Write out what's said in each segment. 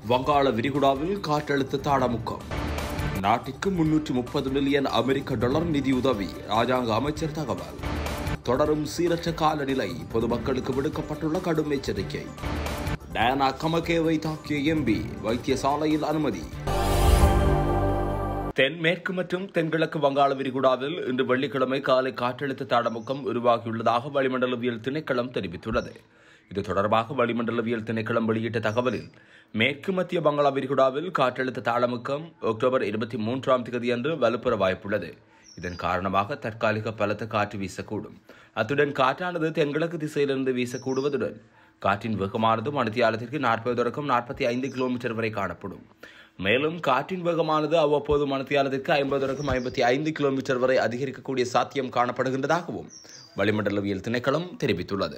வங்காள விரிகுடாவில் காற்றழுத்த தாளமுக்கம் நாட்டிற்கு முன்னூற்றி முப்பது மில்லியன் அமெரிக்க டாலர் நிதியுதவி ராஜாங்க அமைச்சர் தகவல் தொடரும் சீரற்ற காலநிலை பொதுமக்களுக்கு விடுக்கப்பட்டுள்ள கடும் எச்சரிக்கை டயானா கமகேவை தாக்கிய எம்பி வைத்தியசாலையில் அனுமதி தென்மேற்கு மற்றும் தென்கிழக்கு வங்காள விரிகுடாவில் இன்று வெள்ளிக்கிழமை காலை காற்றழுத்த தாளமுக்கம் உருவாகியுள்ளதாக வளிமண்டலவியல் திணைக்களம் தெரிவித்துள்ளது இது தொடர்பாக வளிமண்டலவியல் திணைக்களம் வெளியிட்ட தகவலில் மேற்கு மத்திய வங்காள விரிகுடாவில் காற்றழுத்த தாளமுக்கம் அக்டோபர் இருபத்தி மூன்றாம் தேதி அன்று வலுப்பெற வாய்ப்புள்ளது இதன் காரணமாக தற்காலிக பலத்த காற்று வீசக்கூடும் அத்துடன் காற்றானது தென்கிழக்கு திசையிலிருந்து வீசக்கூடுவதுடன் காற்றின் வேகமானது மணித்தியாலத்திற்கு நாற்பது தொடக்கம் நாற்பத்தி ஐந்து கிலோமீட்டர் வரை காணப்படும் மேலும் காற்றின் வேகமானது அவ்வப்போது மணித்தியாலத்திற்கு ஐம்பது தொடக்கம் ஐம்பத்தி ஐந்து கிலோமீட்டர் வரை அதிகரிக்கக்கூடிய சாத்தியம் காணப்படுகின்றதாகவும் வளிமண்டலவியல் திணைக்களம் தெரிவித்துள்ளது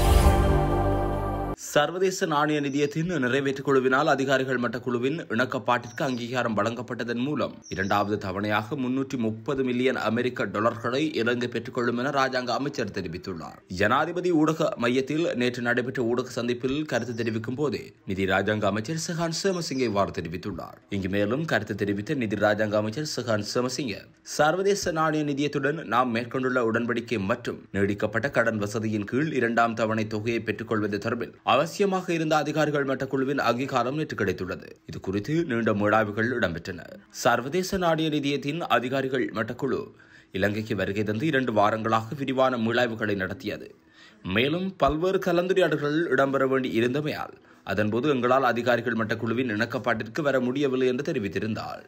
சர்வதேச நாணய நிதியத்தின் நிறைவேற்றுக் குழுவினால் அதிகாரிகள் மட்ட குழுவின் இணக்கப்பாட்டிற்கு அங்கீகாரம் வழங்கப்பட்டதன் மூலம் இரண்டாவது தவணையாக முன்னூற்றி முப்பது மில்லியன் அமெரிக்க டாலர்களை இலங்கை பெற்றுக்கொள்ளும் என ராஜாங்க அமைச்சர் தெரிவித்துள்ளார் ஜனாதிபதி ஊடக மையத்தில் நேற்று நடைபெற்ற ஊடக சந்திப்பில் கருத்து தெரிவிக்கும் போதே நிதி ராஜாங்க அமைச்சர் சஹான் சேமசிங்க இவ்வாறு தெரிவித்துள்ளார் இங்கு மேலும் கருத்து தெரிவித்த நிதி ராஜாங்க அமைச்சர் சஹான் சேமசிங்க சர்வதேச நாணய நிதியத்துடன் நாம் மேற்கொண்டுள்ள உடன்படிக்கை மற்றும் நீடிக்கப்பட்ட கடன் வசதியின் கீழ் இரண்டாம் தவணை தொகையை பெற்றுக்கொள்வது தொடர்பில் அவசியமாக இருந்த அதிகாரிகள் மட்ட குழுவின் அங்கீகாரம் நேற்று கிடைத்துள்ளது இது குறித்து நீண்ட மீளாய்வுகள் இடம்பெற்றன சர்வதேச நாணய நிதியத்தின் அதிகாரிகள் மட்டக்குழு இலங்கைக்கு வருகை தந்து இரண்டு வாரங்களாக விரிவான மீளாய்வுகளை நடத்தியது மேலும் பல்வேறு கலந்துரையாடல்கள் இடம்பெற வேண்டி இருந்தமையால் அதன்போது எங்களால் அதிகாரிகள் மட்ட குழுவின் இணக்கப்பாட்டிற்கு வர முடியவில்லை என்று தெரிவித்திருந்தார்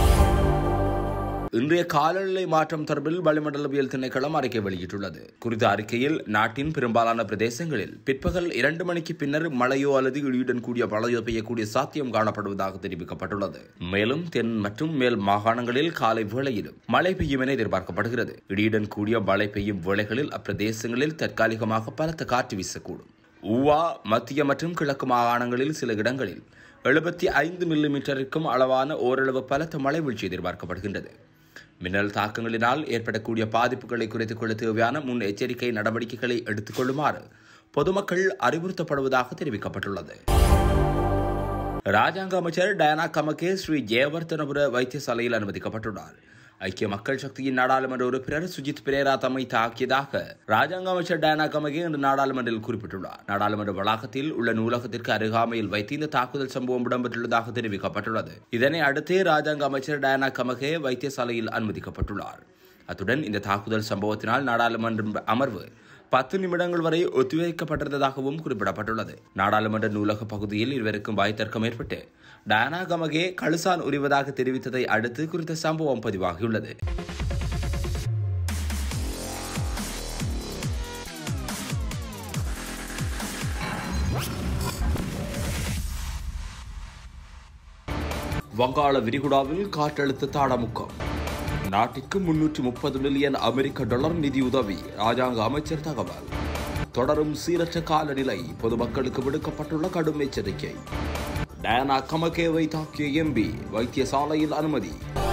இன்றைய காலநிலை மாற்றம் தொடர்பில் வளிமண்டலவியல் திணைக்களம் அறிக்கை வெளியிட்டுள்ளது குறித்த அறிக்கையில் நாட்டின் பெரும்பாலான பிரதேசங்களில் பிற்பகல் இரண்டு மணிக்கு பின்னர் மழையோ அல்லது இடியுடன் கூடிய மழையோ பெய்யக்கூடிய சாத்தியம் காணப்படுவதாக தெரிவிக்கப்பட்டுள்ளது மேலும் தென் மற்றும் மேல் மாகாணங்களில் காலை வேளையிலும் மழை பெய்யும் என எதிர்பார்க்கப்படுகிறது இடியுடன் கூடிய மழை பெய்யும் வேளைகளில் அப்பிரதேசங்களில் தற்காலிகமாக பலத்த காற்று வீசக்கூடும் ஊவா மத்திய மற்றும் கிழக்கு மாகாணங்களில் சில இடங்களில் எழுபத்தி ஐந்து மில்லிமீட்டருக்கும் அளவான ஓரளவு பலத்த மழை வீழ்ச்சி எதிர்பார்க்கப்படுகின்றது மின்னல் தாக்கங்களினால் ஏற்படக்கூடிய பாதிப்புகளை குறைத்துக் கொள்ள தேவையான முன் எச்சரிக்கை நடவடிக்கைகளை எடுத்துக் கொள்ளுமாறு பொதுமக்கள் அறிவுறுத்தப்படுவதாக தெரிவிக்கப்பட்டுள்ளது ராஜாங்க அமைச்சர் டயானா கமகே ஸ்ரீ ஜெயவர்தனபுர வைத்தியசாலையில் அனுமதிக்கப்பட்டுள்ளார் ஐக்கிய மக்கள் சக்தியின் நாடாளுமன்ற உறுப்பினர் சுஜித் பிரேரா தம்மை தாக்கியதாக ராஜாங்க அமைச்சர் டயானா கமகே இன்று நாடாளுமன்றில் குறிப்பிட்டுள்ளார் நாடாளுமன்ற வளாகத்தில் உள்ள நூலகத்திற்கு அருகாமையில் வைத்து இந்த தாக்குதல் சம்பவம் இடம்பெற்றுள்ளதாக தெரிவிக்கப்பட்டுள்ளது இதனை அடுத்தே ராஜாங்க அமைச்சர் டயானா கமகே வைத்தியசாலையில் அனுமதிக்கப்பட்டுள்ளார் அத்துடன் இந்த தாக்குதல் சம்பவத்தினால் நாடாளுமன்ற அமர்வு பத்து நிமிடங்கள் வரை ஒத்திவைக்கப்பட்டிருந்ததாகவும் குறிப்பிடப்பட்டுள்ளது நாடாளுமன்ற நூலக பகுதியில் இருவருக்கும் வாய்த்தர்க்கம் ஏற்பட்டு டயானா கமகே கழுசான் உரிவதாக தெரிவித்ததை அடுத்து குறித்த சம்பவம் பதிவாகியுள்ளது வங்காள விரிகுடாவில் காற்றழுத்த தாளமுக்கம் நாட்டிற்கு முன்னூற்றி முப்பது மில்லியன் அமெரிக்க டாலர் நிதியுதவி ராஜாங்க அமைச்சர் தகவல் தொடரும் சீரற்ற காலநிலை பொதுமக்களுக்கு விடுக்கப்பட்டுள்ள கடும் எச்சரிக்கை டயானா கமகேவை தாக்கிய எம்பி வைத்தியசாலையில் அனுமதி